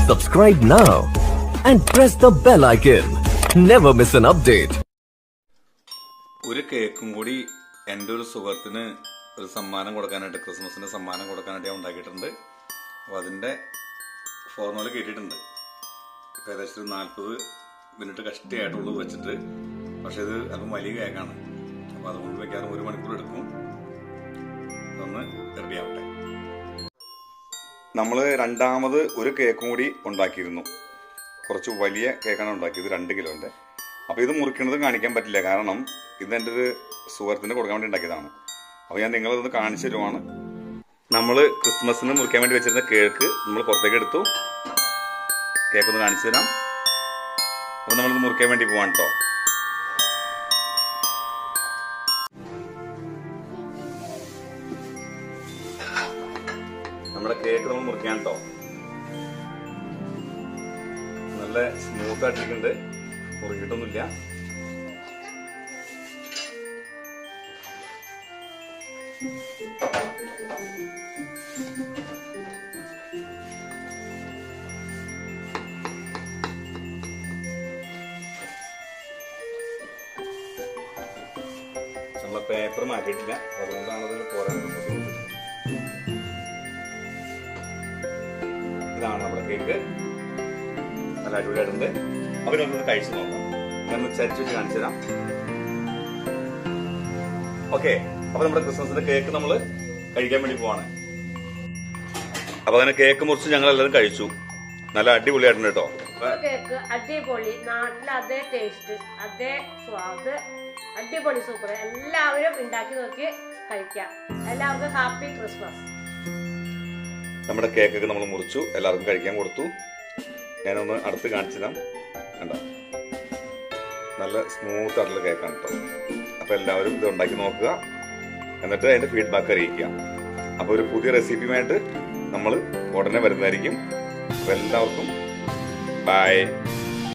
Subscribe now and press the bell icon. Never miss an update. ഒരു കേക്കും കൂടി എൻ്റെ ഒരു സുഹൃത്തിന് ഒരു സമ്മാനം കൊടുക്കാനായിട്ട് ക്രിസ്മസിന് സമ്മാനം കൊടുക്കാനായിട്ട് ഞാൻ ഉണ്ടാക്കിയിട്ടുണ്ട് അപ്പോൾ അതിൻ്റെ ഫോർമുല കേട്ടിട്ടുണ്ട് ഇപ്പോൾ ഏകദേശം ഒരു നാൽപ്പത് മിനിറ്റ് കഷ്ടിയായിട്ടുള്ളത് വെച്ചിട്ട് പക്ഷേ ഇത് അല്പം വലിയ കേക്കാണ് അപ്പോൾ അതുകൊണ്ട് വെക്കാറ് ഒരു മണിക്കൂർ എടുക്കും ഒന്ന് റെഡി ആവട്ടെ നമ്മൾ രണ്ടാമത് ഒരു കേക്കും കൂടി ഉണ്ടാക്കിയിരുന്നു കുറച്ച് വലിയ കേക്കാണ് ഉണ്ടാക്കിയത് രണ്ട് കിലോൻ്റെ അപ്പോൾ ഇത് മുറിക്കുന്നത് കാണിക്കാൻ പറ്റില്ല കാരണം ഇത് എൻ്റെ ഒരു സുഹൃത്തിന് കൊടുക്കാൻ വേണ്ടി ഉണ്ടാക്കിയതാണ് അപ്പോൾ ഞാൻ നിങ്ങളതൊന്ന് കാണിച്ചു തരുവാണ് നമ്മൾ ക്രിസ്മസിന് മുറിക്കാൻ വേണ്ടി വെച്ചിരുന്ന കേക്ക് നമ്മൾ പുറത്തേക്ക് എടുത്തു കേക്ക് ഒന്ന് കാണിച്ചു തരാം അപ്പോൾ നമ്മളിത് മുറിക്കാൻ വേണ്ടി പോവാണ് കേട്ടോ നമ്മുടെ കേക്ക് നമ്മൾ മുറിക്കാൻ കേട്ടോ നല്ല സ്മൂത്ത് ആയിട്ടിരിക്കുന്നുണ്ട് മുറിക്കിട്ടൊന്നുമില്ല നമ്മളെ പേപ്പർ മാറ്റിയിട്ടില്ല അതുകൊണ്ടാണ് അതിന് പോരാൻ ബുദ്ധിമുട്ട് ഇതാണ് നമ്മുടെ കേക്ക് നല്ല അടിപൊളിയായിട്ടുണ്ട് അവരൊന്ന് കഴിച്ചു നോക്കാം ഞാൻ ചരിച്ചു വെച്ച് കാണിച്ചു തരാം ഓക്കെ അപ്പൊ നമ്മുടെ ക്രിസ്മസിന്റെ കേക്ക് നമ്മൾ കഴിക്കാൻ വേണ്ടി പോവാണ് അപ്പൊ അതിന് കേക്ക് മുറിച്ച് ഞങ്ങൾ എല്ലാവരും കഴിച്ചു നല്ല അടിപൊളിയായിട്ടുണ്ട് കേട്ടോ കേക്ക് അടിപൊളി നാട്ടിലെ അതേ ടേസ്റ്റ് അതേ സ്വാദ് അടിപൊളി സൂപ്പർ എല്ലാവരും ഉണ്ടാക്കി നോക്കി കഴിക്കാം എല്ലാവർക്കും ഹാപ്പി ക്രിസ്മസ് നമ്മുടെ കേക്കൊക്കെ നമ്മൾ മുറിച്ചു എല്ലാവർക്കും കഴിക്കാൻ കൊടുത്തു ഞാനൊന്ന് അടുത്ത് കാണിച്ചു തരാം കണ്ടോ നല്ല സ്മൂത്ത് ആയിട്ടുള്ള കേക്കാണ് കേട്ടോ അപ്പോൾ എല്ലാവരും ഇത് ഉണ്ടാക്കി നോക്കുക എന്നിട്ട് അതിന്റെ ഫീഡ്ബാക്ക് അറിയിക്കുക അപ്പോൾ ഒരു പുതിയ റെസിപ്പിയുമായിട്ട് നമ്മൾ ഉടനെ വരുന്നതായിരിക്കും അപ്പോൾ എല്ലാവർക്കും ബൈ